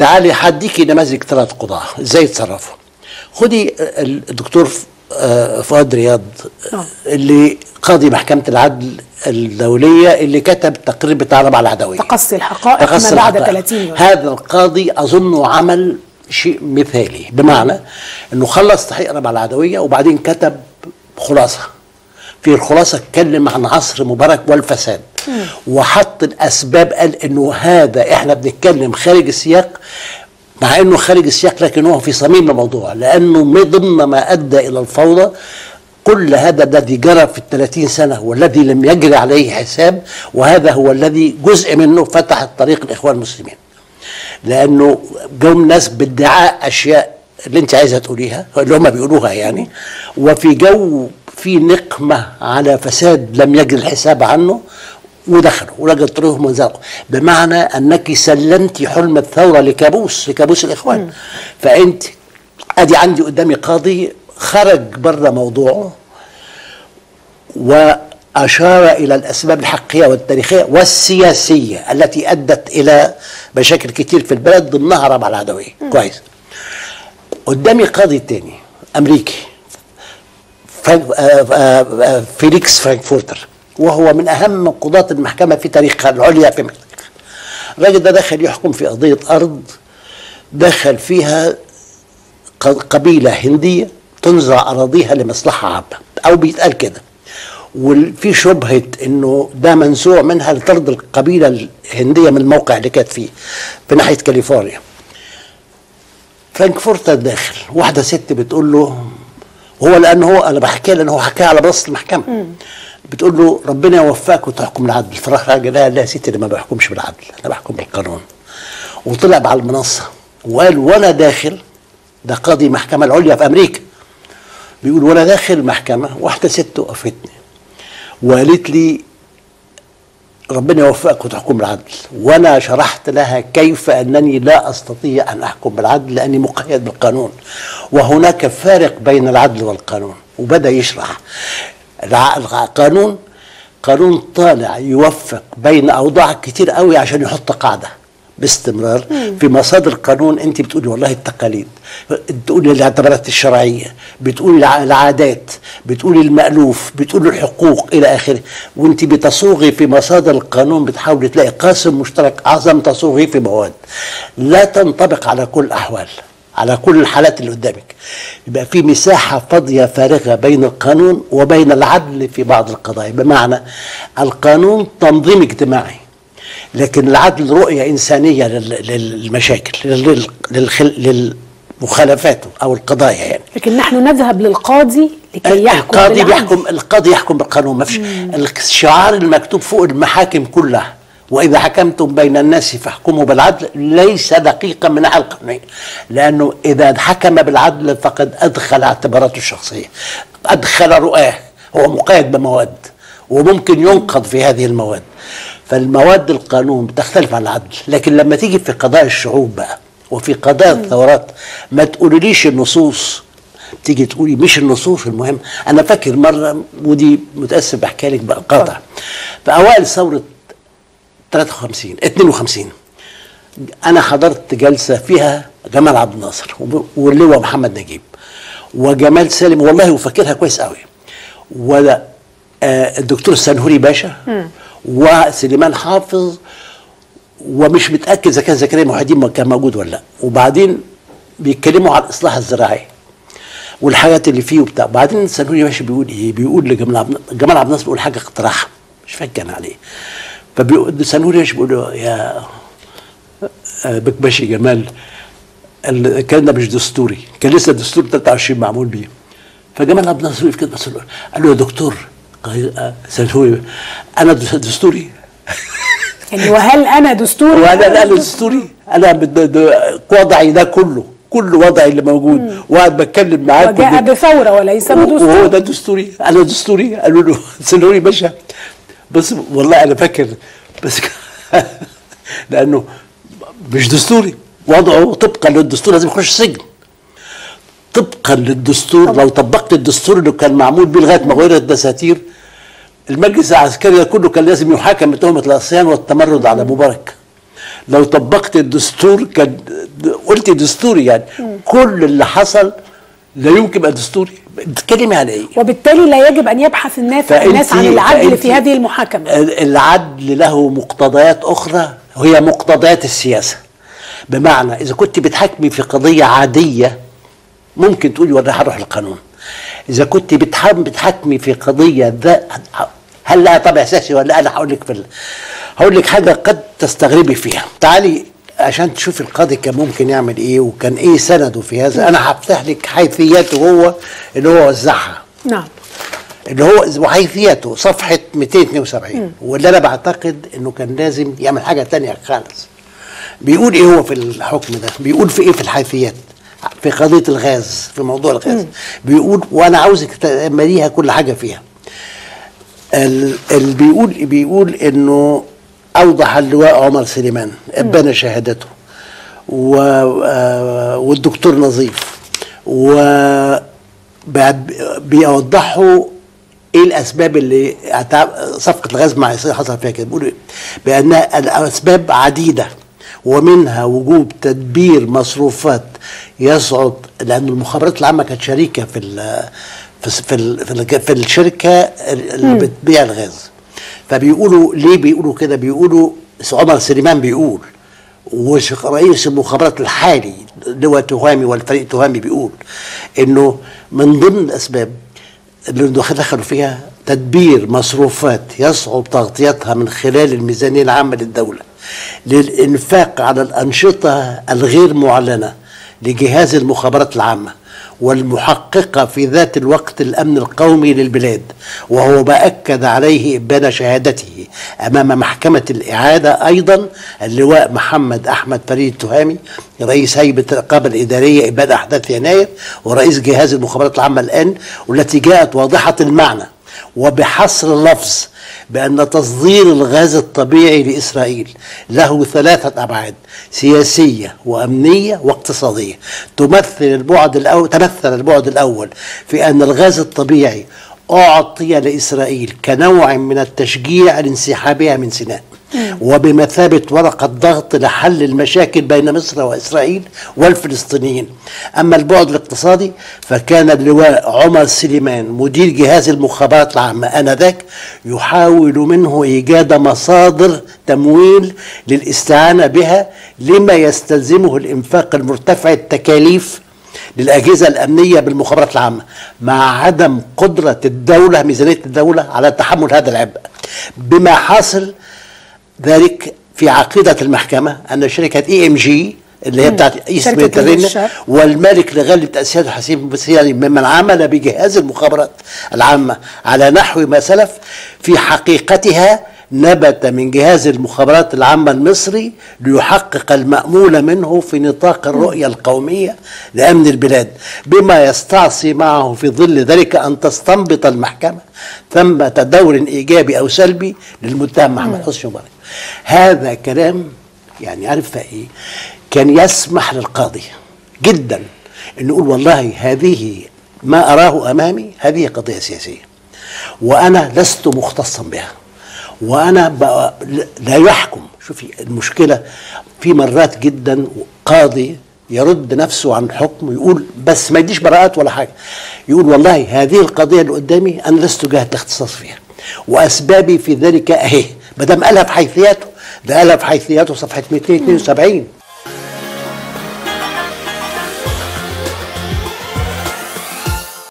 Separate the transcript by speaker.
Speaker 1: تعالي هديكي نماذج ثلاث قضاة ازاي يتصرفوا خدي الدكتور آه، فؤاد رياض
Speaker 2: آه.
Speaker 1: اللي قاضي محكمة العدل الدولية اللي كتب تقرير بتعرب على العدوية
Speaker 2: تقصي الحقائق
Speaker 1: تقصي
Speaker 2: ما بعد
Speaker 1: الحقائق.
Speaker 2: 30 يوم
Speaker 1: هذا القاضي اظنه عمل شيء مثالي بمعنى انه خلص تحقيق ربع العدويه وبعدين كتب خلاصه في الخلاصه اتكلم عن عصر مبارك والفساد وحط الاسباب قال انه هذا احنا بنتكلم خارج السياق مع انه خارج السياق لكن هو في صميم الموضوع لانه من ضمن ما ادى الى الفوضى كل هذا الذي جرى في الثلاثين سنة والذي لم يجري عليه حساب وهذا هو الذي جزء منه فتح الطريق للإخوان المسلمين لأنه جم ناس بادعاء أشياء اللي أنت عايزة تقوليها اللي هم بيقولوها يعني وفي جو في نقمة على فساد لم يجري الحساب عنه ودخلوا ولقوا طريقهم وانزلقوا بمعنى انك سلمت حلم الثوره لكابوس لكابوس الاخوان فانت ادي عندي قدامي قاضي خرج بره موضوعه واشار الى الاسباب الحقيقيه والتاريخيه والسياسيه التي ادت الى مشاكل كتير في البلد ضمنها ربع العدويه كويس قدامي قاضي تاني امريكي فرانك آه، آه، آه، فيليكس فرانكفورتر وهو من اهم قضاة المحكمه في تاريخها العليا في مصر الراجل ده دخل يحكم في قضيه ارض دخل فيها ق- قبيله هنديه تنزع اراضيها لمصلحه عامه او بيتقال كده وفي شبهه انه ده منزوع منها لطرد القبيله الهنديه من الموقع اللي كانت فيه في ناحيه كاليفورنيا فرانكفورتر داخل واحده ست بتقول له هو لان هو انا بحكي لان هو حكاها على منصه المحكمه بتقول له ربنا يوفقك وتحكم بالعدل فراح راجل لا لا يا ستي انا ما بحكمش بالعدل انا بحكم بالقانون وطلع على المنصه وقال وانا داخل ده قاضي المحكمه العليا في امريكا بيقول وانا داخل المحكمه واحده ست وقفتني وقالت لي ربنا يوفقك وتحكم بالعدل وانا شرحت لها كيف انني لا استطيع ان احكم بالعدل لاني مقيد بالقانون وهناك فارق بين العدل والقانون وبدا يشرح الع- القانون قانون طالع يوفق بين اوضاع كتير قوي عشان يحط قاعده باستمرار في مصادر القانون انت بتقولي والله التقاليد بتقولي الاعتبارات الشرعيه بتقولي الع- العادات بتقولي المالوف بتقولي الحقوق الى اخره وانت بتصوغي في مصادر القانون بتحاولي تلاقي قاسم مشترك اعظم تصوغي في مواد لا تنطبق على كل الاحوال على كل الحالات اللي قدامك يبقى في مساحة فاضية فارغة بين القانون وبين العدل في بعض القضايا بمعنى القانون تنظيم اجتماعي لكن العدل رؤية إنسانية لل- للمشاكل لل- للخل- للمخالفات أو القضايا يعني
Speaker 2: لكن نحن نذهب للقاضي لكي يحكم
Speaker 1: القاضي
Speaker 2: بالعدل.
Speaker 1: بيحكم القاضي يحكم بالقانون ما فيش الشعار المكتوب فوق المحاكم كلها واذا حكمتم بين الناس فاحكموا بالعدل ليس دقيقا من الناحيه القانونيه لانه اذا حكم بالعدل فقد ادخل اعتباراته الشخصيه ادخل رؤاه هو مقيد بمواد وممكن ينقض في هذه المواد فالمواد القانون بتختلف عن العدل لكن لما تيجي في قضايا الشعوب بقى وفي قضايا الثورات ما تقوليليش النصوص تيجي تقولي مش النصوص المهم انا فاكر مره ودي متاسف بحكي لك بقى قاطع في اوائل ثوره 53 52 انا حضرت جلسه فيها جمال عبد الناصر وب- واللواء محمد نجيب وجمال سالم والله وفاكرها كويس قوي ولا آه، الدكتور السنهوري باشا وسليمان حافظ ومش متاكد اذا كان زكريا محي الدين كان موجود ولا لا وبعدين بيتكلموا على الاصلاح الزراعي والحاجات اللي فيه وبتاع بعدين سنهوري باشا بيقول ايه بيقول لجمال عبد جمال عبد الناصر بيقول حاجه اقتراح مش فاكر كان عليه فبيقول سنهوري باشا بيقول له يا آه، بكبشي جمال ال- الكلام ده مش دستوري كان لسه الدستور 23 معمول بيه فجمال عبد الناصر وقف كده بس له- قال له يا دكتور قال- آه، سنهوري انا دس- دستوري
Speaker 2: يعني وهل انا دستوري
Speaker 1: وانا انا دستوري انا بد- د- وضعي ده كله كل وضعي اللي موجود وقاعد بتكلم معاك
Speaker 2: وجاء بثوره وليس
Speaker 1: وهو
Speaker 2: بدستور
Speaker 1: ده دستوري انا دستوري قالوا له سنوري باشا بس والله انا فاكر بس لانه مش دستوري وضعه طبقا للدستور لازم يخش سجن طبقا للدستور لو طبقت الدستور اللي كان معمول بيه لغايه ما غيرت الدساتير المجلس العسكري ده كله كان لازم يحاكم بتهمه العصيان والتمرد على مبارك لو طبقت الدستور كان قلت دستوري يعني كل اللي حصل لا يمكن يبقى دستوري بتتكلمي عن ايه؟
Speaker 2: وبالتالي لا يجب ان يبحث الناس
Speaker 1: فأنت-
Speaker 2: الناس عن العدل
Speaker 1: فأنت-
Speaker 2: في هذه المحاكمه
Speaker 1: العدل له مقتضيات اخرى وهي مقتضيات السياسه بمعنى اذا كنت بتحكمي في قضيه عاديه ممكن تقولي ولا هروح القانون اذا كنت بتحكم بتحكمي في قضيه ذا هل لها طابع سياسي ولا لا؟ انا هقول لك في ال- هقول لك حاجه قد تستغربي فيها تعالي عشان تشوفي القاضي كان ممكن يعمل ايه وكان ايه سنده في هذا انا هفتح لك حيثياته هو اللي هو وزعها
Speaker 2: نعم
Speaker 1: اللي هو وحيثياته صفحة 272 واللي أنا بعتقد إنه كان لازم يعمل حاجة تانية خالص بيقول إيه هو في الحكم ده بيقول في إيه في الحيثيات في قضية الغاز في موضوع الغاز بيقول وأنا عاوزك تمليها كل حاجة فيها ال- اللي بيقول بيقول إنه أوضح اللواء عمر سليمان أبان شهادته و آه، والدكتور نظيف و بعد- بيوضحوا ايه الاسباب اللي أتع- صفقه الغاز مع اسرائيل حصل فيها كده بيقولوا إيه؟ بان الاسباب عديده ومنها وجوب تدبير مصروفات يصعد لان المخابرات العامه كانت شريكه في ال في س- في ال- في, ال- في الشركه اللي بتبيع الغاز فبيقولوا ليه بيقولوا كده بيقولوا عمر سليمان بيقول ورئيس المخابرات الحالي لواء تهامي والفريق تهامي بيقول انه من ضمن الاسباب اللي دخلوا فيها تدبير مصروفات يصعب تغطيتها من خلال الميزانيه العامه للدوله للانفاق على الانشطه الغير معلنه لجهاز المخابرات العامه والمحققة في ذات الوقت الأمن القومي للبلاد وهو ما أكد عليه إبان شهادته أمام محكمة الإعادة أيضا اللواء محمد أحمد فريد التهامي رئيس هيئة الرقابة الإدارية إبان أحداث يناير ورئيس جهاز المخابرات العامة الآن والتي جاءت واضحة المعنى وبحصر اللفظ بأن تصدير الغاز الطبيعي لإسرائيل له ثلاثة أبعاد سياسية وأمنية واقتصادية تمثل البعد الأول تمثل البعد الأول في أن الغاز الطبيعي أعطي لإسرائيل كنوع من التشجيع لانسحابها من سيناء وبمثابة ورقة ضغط لحل المشاكل بين مصر وإسرائيل والفلسطينيين أما البعد الاقتصادي فكان اللواء عمر سليمان مدير جهاز المخابرات العامة آنذاك يحاول منه إيجاد مصادر تمويل للاستعانة بها لما يستلزمه الإنفاق المرتفع التكاليف للأجهزة الأمنية بالمخابرات العامة مع عدم قدرة الدولة ميزانية الدولة على تحمل هذا العبء بما حاصل ذلك في عقيدة المحكمة أن شركة اي ام جي اللي هي بتاعت ايست
Speaker 2: شركة
Speaker 1: ميديترينيان
Speaker 2: الشرق.
Speaker 1: والمالك لغالب تأسيسات الحسين بن ممن عمل بجهاز المخابرات العامة على نحو ما سلف في حقيقتها نبت من جهاز المخابرات العامة المصري ليحقق المأمول منه في نطاق الرؤية القومية لأمن البلاد بما يستعصي معه في ظل ذلك أن تستنبط المحكمة ثمة دور إيجابي أو سلبي للمتهم محمد حسني مبارك هذا كلام يعني عارف ايه كان يسمح للقاضي جدا انه يقول والله هذه ما اراه امامي هذه قضيه سياسيه وانا لست مختصا بها وانا بقى لا يحكم شوفي المشكله في مرات جدا قاضي يرد نفسه عن حكم يقول بس ما يديش براءات ولا حاجه يقول والله هذه القضيه اللي قدامي انا لست جهه الاختصاص فيها واسبابي في ذلك اهي ما دام قالها في حيثياته ده قالها في حيثياته صفحه 272